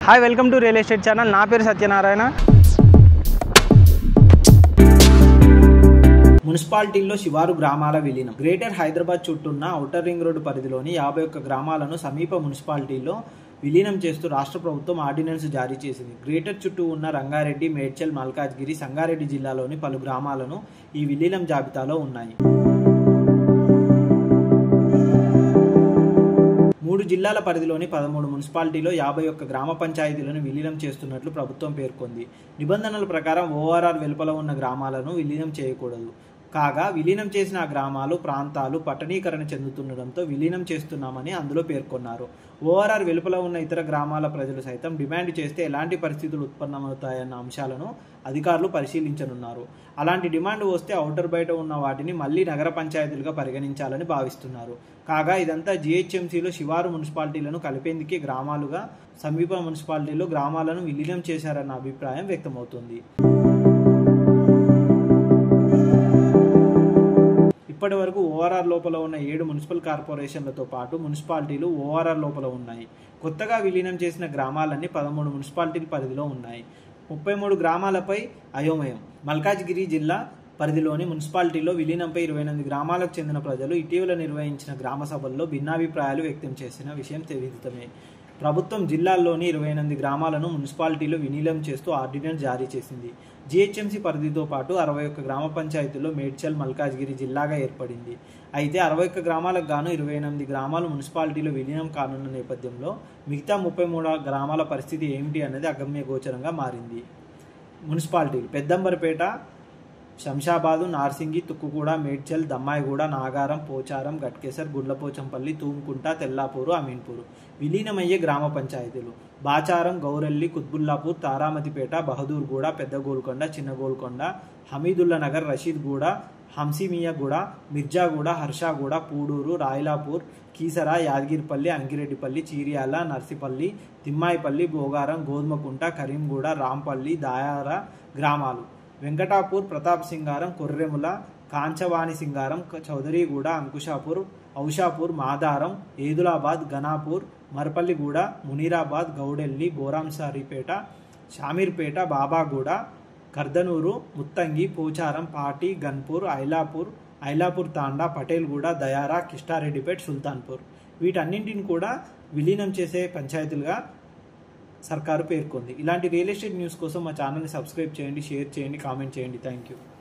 hi welcome to real estate channel నా పేరు సత్యనారాయణ మున్సిపాలిటీల్లో శివారు గ్రామాల విలీనం గ్రేటర్ హైదరాబాద్ చుట్టూన్న ఔటర్ రింగ్ రోడ్డు పరిధిలోని యాభై ఒక్క గ్రామాలను సమీప మున్సిపాలిటీల్లో విలీనం చేస్తూ రాష్ట్ర ప్రభుత్వం ఆర్డినెన్స్ జారీ చేసింది గ్రేటర్ చుట్టూ ఉన్న రంగారెడ్డి మేడ్చల్ మల్కాజ్గిరి సంగారెడ్డి జిల్లాలోని పలు గ్రామాలను ఈ విలీనం జాబితాలో ఉన్నాయి మూడు జిల్లాల పరిధిలోని పదమూడు మున్సిపాలిటీలో యాభై ఒక్క గ్రామ పంచాయతీలను విలీనం చేస్తున్నట్లు ప్రభుత్వం పేర్కొంది నిబంధనల ప్రకారం ఓఆర్ఆర్ వెలుపల ఉన్న గ్రామాలను విలీనం చేయకూడదు కాగా విలీనం చేసిన ఆ గ్రామాలు ప్రాంతాలు పట్టణీకరణ చెందుతుండడంతో విలీనం చేస్తున్నామని అందులో పేర్కొన్నారు ఓఆర్ఆర్ వెలుపల ఉన్న ఇతర గ్రామాల ప్రజలు సైతం డిమాండ్ చేస్తే ఎలాంటి పరిస్థితులు ఉత్పన్నమవుతాయన్న అంశాలను అధికారులు పరిశీలించనున్నారు అలాంటి డిమాండ్ వస్తే ఔటర్ బయట ఉన్న వాటిని మళ్లీ నగర పంచాయతీలుగా పరిగణించాలని భావిస్తున్నారు కాగా ఇదంతా జిహెచ్ఎంసీలో శివారు మున్సిపాలిటీలను కలిపేందుకే గ్రామాలుగా సమీప మున్సిపాలిటీలో గ్రామాలను విలీనం చేశారన్న అభిప్రాయం వ్యక్తమవుతుంది ఇప్పటి వరకు ఓఆర్ఆర్ లోపల ఉన్న ఏడు మున్సిపల్ కార్పొరేషన్లతో పాటు మున్సిపాలిటీలు ఓఆర్ఆర్ లోపల ఉన్నాయి కొత్తగా విలీనం చేసిన గ్రామాలన్నీ పదమూడు మున్సిపాలిటీల పరిధిలో ఉన్నాయి ముప్పై మూడు గ్రామాలపై అయోమయం మల్కాజ్గిరి జిల్లా పరిధిలోని మున్సిపాలిటీలో విలీనంపై ఇరవై ఎనిమిది గ్రామాలకు చెందిన ప్రజలు ఇటీవల నిర్వహించిన గ్రామ సభల్లో భిన్నాభిప్రాయాలు వ్యక్తం చేసిన విషయం విదితమే ప్రభుత్వం జిల్లాల్లోని ఇరవై ఎనిమిది గ్రామాలను మున్సిపాలిటీలో విలీనం చేస్తూ ఆర్డినెన్స్ జారీ చేసింది జీహెచ్ఎంసీ పరిధితో పాటు అరవై ఒక్క గ్రామ పంచాయతీల్లో మేడ్చల్ మల్కాజ్గిరి జిల్లాగా ఏర్పడింది అయితే అరవై ఒక్క గ్రామాలకు గాను ఇరవై ఎనిమిది గ్రామాలు మున్సిపాలిటీలో విలీనం కానున్న నేపథ్యంలో మిగతా ముప్పై మూడు గ్రామాల పరిస్థితి ఏమిటి అనేది అగమ్య గోచరంగా మారింది మున్సిపాలిటీలు పెద్దంబరపేట శంషాబాదు నార్సింగి తుక్కుగూడ మేడ్చల్ దమ్మాయిగూడ నాగారం పోచారం గట్కేసర్ గుండ్లపోచంపల్లి తూంకుంట తెల్లాపూరు అమీన్పూరు విలీనమయ్యే గ్రామ పంచాయతీలు బాచారం గౌరెల్లి కుత్బుల్లాపూర్ తారామతిపేట బహదూర్గూడ పెద్ద గోల్కొండ చిన్న గోల్కొండ హమీదుల్లా నగర్ రషీద్గూడ హంసిమియాగూడ మిర్జాగూడ హర్షాగూడ పూడూరు రాయలాపూర్ కీసర యాదగిరిపల్లి అంకిరెడ్డిపల్లి చీర్యాల నర్సిపల్లి తిమ్మాయిపల్లి భోగారం గోధుమకుంట కరీంగూడ రాంపల్లి దాయార గ్రామాలు వెంకటాపూర్ ప్రతాప్ సింగారం కొర్రెముల కాంచవాణి సింగారం చౌదరిగూడ అంకుషాపూర్ ఔషాపూర్ మాదారం ఏదులాబాద్ గనాపూర్ మరపల్లిగూడ మునీరాబాద్ గౌడెల్లి బోరాంసారిపేట షామీర్పేట బాబాగూడ కర్దనూరు ముత్తంగి పోచారం పాటి గన్పూర్ ఐలాపూర్ ఐలాపూర్ తాండా పటేల్గూడ దయారా కిష్టారెడ్డిపేట్ సుల్తాన్పూర్ వీటన్నింటిని కూడా విలీనం చేసే పంచాయతీలుగా సర్కారు పేర్కొంది ఇలాంటి రియల్ ఎస్టేట్ న్యూస్ కోసం మా ఛానల్ని సబ్స్క్రైబ్ చేయండి షేర్ చేయండి కామెంట్ చేయండి థ్యాంక్ యూ